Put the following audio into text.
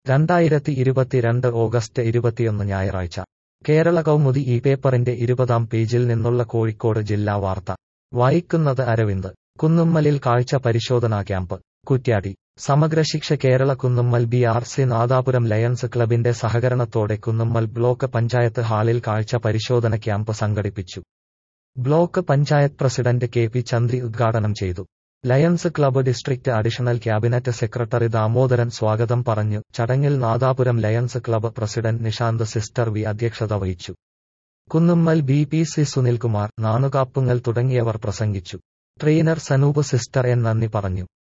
രണ്ടായിരത്തി ഇരുപത്തിരണ്ട് ഓഗസ്റ്റ് ഇരുപത്തിയൊന്ന് ഞായറാഴ്ച കേരള കൗമുദി ഈ പേപ്പറിന്റെ ഇരുപതാം പേജിൽ നിന്നുള്ള കോഴിക്കോട് ജില്ലാ വാർത്ത വായിക്കുന്നത് അരവിന്ദ് കുന്നുമ്മലിൽ കാഴ്ച പരിശോധനാ camp Kuttiadi Samagra Shiksha Kerala Kunnummal B R C Nadapuram lions ക്ലബിന്റെ സഹകരണത്തോടെ കുന്നുമ്മൽ ബ്ലോക്ക് പഞ്ചായത്ത് ഹാളിൽ കാഴ്ച പരിശോധന ക്യാമ്പ് സംഘടിപ്പിച്ചു block panchayat president K P Chandri ഉദ്ഘാടനം ചെയ്തു lions club district additional cabinet secretary Damodaran സ്വാഗതം പറഞ്ഞു ചടങ്ങിൽ Nadapuram lions club president Nishanth sister V അധ്യക്ഷത വഹിച്ചു Kunnummal B P C Sunilkumar Nanukappungal തുടങ്ങിയവർ പ്രസംഗിച്ചു ട്രെയിനർ സനൂപ് സിസ്റ്റർ എൻ നന്ദി പറഞ്ഞു